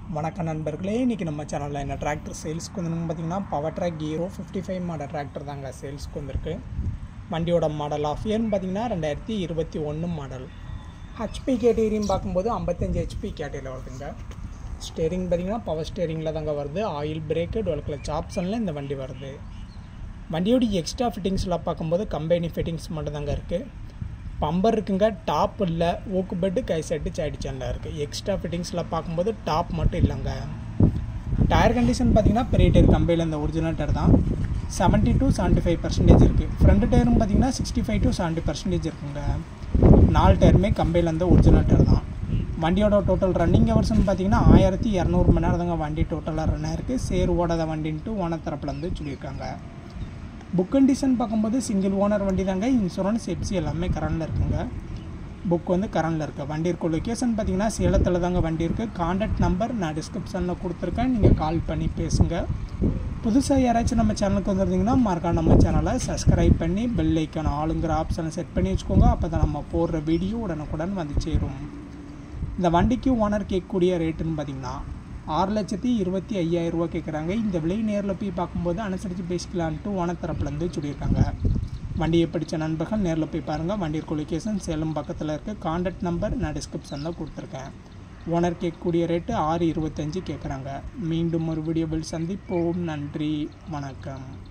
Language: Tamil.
வணக்கம் நண்பர்களே இன்றைக்கி நம்ம சேனலில் என்ன டிராக்டர் சேல்ஸ்க்கு வந்துன்னு பார்த்தீங்கன்னா Powertrac Euro fifty five model tractor தாங்க சேல்ஸ்க்கு வந்திருக்கு வண்டியோட மாடல் ஆஃப் இயர்னு பார்த்தீங்கன்னா ரெண்டாயிரத்தி இருபத்தி ஒன்று மாடல் ஹெச்பி கேட்டகரின்னு பார்க்கும்போது ஐம்பத்தஞ்சு ஹெச்பி கேட்டகரியில் வருதுங்க ஸ்டேரிங் பார்த்தீங்கன்னா பவர் ஸ்டேரிங்கில் தாங்க வருது ஆயில் பிரேக்கு டுவெல் கிளச் ஆப்ஷனில் இந்த வண்டி வருது வண்டியோட எக்ஸ்ட்ரா ஃபிட்டிங்ஸ்லாம் பார்க்கும்போது கம்பெனி ஃபிட்டிங்ஸ் மட்டும் தாங்க இருக்குது பம்பர் இருக்குங்க டாப் இல்லை ஊக்கு பெட்டு கை செட்டு சைடு சேனலில் இருக்குது எக்ஸ்ட்ரா ஃபிட்டிங்ஸில் பார்க்கும்போது டாப் மட்டும் இல்லைங்க டயர் கண்டிஷன் பார்த்தீங்கன்னா பெரிய டயர் கம்பெனியில் இந்த ஒரிஜினல் டயர் தான் seventy to seventy five percentage இருக்குது ஃப்ரண்ட் டயரும் பார்த்தீங்கன்னா sixty five to seventy percentage இருக்குங்க நாலு டயருமே கம்பெனியில் இந்த ஒரிஜினல் டயர் தான் வண்டியோட டோட்டல் ரன்னிங் ஹவர்ஸ்னு பார்த்தீங்கன்னா ஆயிரத்தி இரநூறு மணி நேரம் தாங்க வண்டி டோட்டலாக ரன் ஆயிருக்கு சேர் ஓடாத வண்டின்ட்டு ஓனர் தரப்புலேருந்து சொல்லியிருக்காங்க புக் கண்டிஷன் பார்க்கும்போது சிங்கிள் ஓனர் வண்டி தாங்க இன்சூரன்ஸ் எப்சி எல்லாமே கரண்டில் இருக்குங்க புக் வந்து கரண்டில் இருக்குது வண்டி இருக்க லொக்கேஷன் பார்த்தீங்கன்னா சேலத்தில் தாங்க வண்டி இருக்குது காண்டாக்ட் நம்பர் நான் டிஸ்கிரிப்ஷனில் கொடுத்துருக்கேன் நீங்கள் கால் பண்ணி பேசுங்க புதுசாக யாராச்சும் நம்ம சேனலுக்கு வந்துருந்தீங்கன்னா மறக்காம நம்ம சேனலை சப்ஸ்கிரைப் பண்ணி பெல் ஐக்கான ஆளுங்கிற ஆப்ஷனை செட் பண்ணி வச்சுக்கோங்க அப்போ தான் நம்ம போடுற வீடியோ உடனுக்குடன் வந்து சேரும் இந்த வண்டிக்கு ஓனர் கேட்கக்கூடிய ரேட்டுன்னு பார்த்தீங்கன்னா ஆறு லட்சத்தி இருபத்தி ஐயாயிரம் ரூபா கேட்குறாங்க இந்த விலை நேரில் போய் பார்க்கும்போது அனுசரித்து பேசிக்கலான்ட்டு ஓனர் தரப்புலேருந்து சொல்லியிருக்காங்க வண்டியை பிடிச்ச நண்பர்கள் நேரில் போய் பாருங்கள் வண்டி இருக்க லொக்கேஷன் சேலம் பக்கத்தில் இருக்க காண்டாக்ட் நம்பர் நான் டிஸ்கிரிப்ஷனில் கொடுத்துருக்கேன் ஓனர் கேட்கக்கூடிய ரேட்டு ஆறு இருபத்தஞ்சு கேட்குறாங்க மீண்டும் ஒரு வீடியோவில் சந்திப்போம் நன்றி வணக்கம்